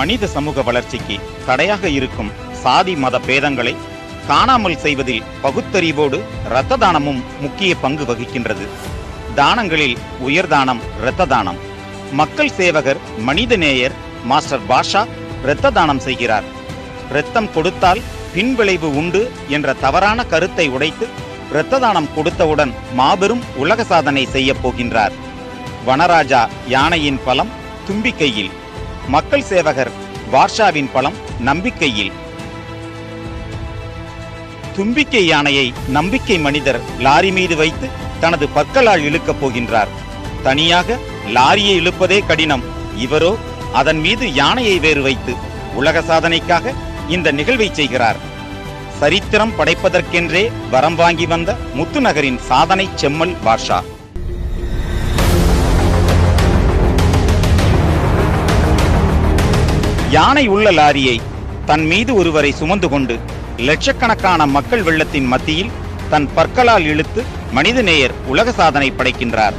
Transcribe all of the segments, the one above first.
மனித சமூக வளர்ச்சிக்கு தடையாக இருக்கும் சாதி மத பேதங்களை காணாமல் செய்வதில் பகுத்தறிவோடு இரத்த தானமும் முக்கிய பங்கு வகிக்கின்றது தானங்களில் உயர்தானம் இரத்த தானம் மக்கள் சேவகர் மனிதநேயர் மாஸ்டர் பாஷா இரத்த தானம் செய்கிறார் இரத்தம் கொடுத்தால் பின்விளைவு உண்டு என்ற தவறான கருத்தை உடைத்து இரத்த தானம் கொடுத்தவுடன் மாபெரும் உலக சாதனை செய்யப் போகின்றார் வனராஜா யானையின் பலம் தும்பிக்கையில் மக்கள் சேவகர் வார்ஷாவின் பலம் நம்பிக்கையில் தும்பிக்கை யானையை நம்பிக்கை மனிதர் லாரி மீது வைத்து தனது பற்களால் இழுக்கப் போகின்றார் தனியாக லாரியை இழுப்பதே கடினம் இவரோ அதன் மீது யானையை வேறு வைத்து உலக சாதனைக்காக இந்த நிகழ்வை செய்கிறார் சரித்திரம் படைப்பதற்கென்றே வரம் வாங்கி வந்த முத்துநகரின் சாதனை செம்மல் பாஷா யானை உள்ள லாரியை தன் மீது ஒருவரை சுமந்து கொண்டு லட்சக்கணக்கான மக்கள் வெள்ளத்தின் மத்தியில் தன் பற்களால் இழுத்து மனிதநேயர் உலக சாதனை படைக்கின்றார்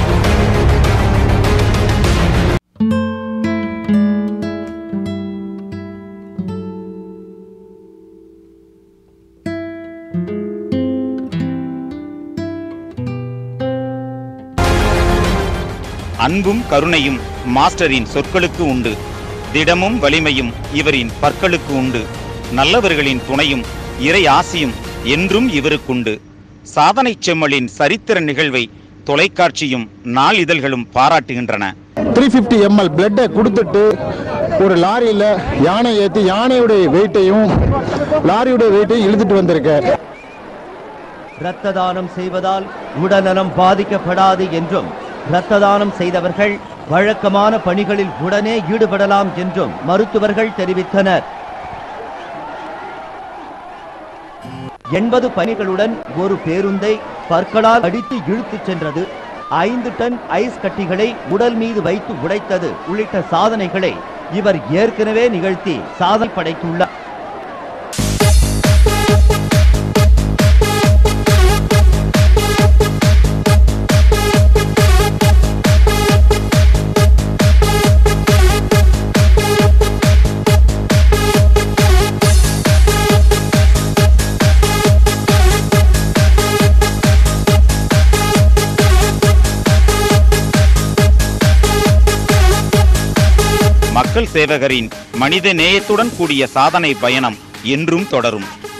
அன்பும் கருணையும் மாஸ்டரின் சொற்களுக்கு உண்டு திடமும் வலிமையும் இவரின் பற்களுக்கு உண்டு நல்லவர்களின் துணையும் இறை ஆசியும் என்றும் இவருக்குண்டு சாதனை செம்மலின் சரித்திர நிகழ்வை தொலைக்காட்சியும் நாளிதழ்களும் பாராட்டுகின்றன த்ரீ ஃபிஃப்டி எம்எல் பிளட்டை கொடுத்துட்டு ஒரு லாரியில் யானை ஏற்றி யானையுடைய வெயிட்டையும் லாரியுடைய வெயிட்டையும் இழுத்துட்டு வந்திருக்கேன் இரத்த தானம் செய்வதால் உடல்நலம் பாதிக்கப்படாது என்றும் இரத்த தானம் செய்தவர்கள் வழக்கமான பணிகளில் உடனே ஈடுபடலாம் என்றும் மருத்துவர்கள் தெரிவித்தனர் எண்பது பணிகளுடன் ஒரு பேருந்தை பற்களால் அடித்து இழுத்துச் சென்றது ஐந்து டன் ஐஸ் கட்டிகளை உடல் மீது வைத்து உடைத்தது உள்ளிட்ட சாதனைகளை இவர் ஏற்கனவே நிகழ்த்தி சாதனை படைத்துள்ளார் மக்கள் சேவகரின் மனித நேயத்துடன் கூடிய சாதனை பயணம் என்றும் தொடரும்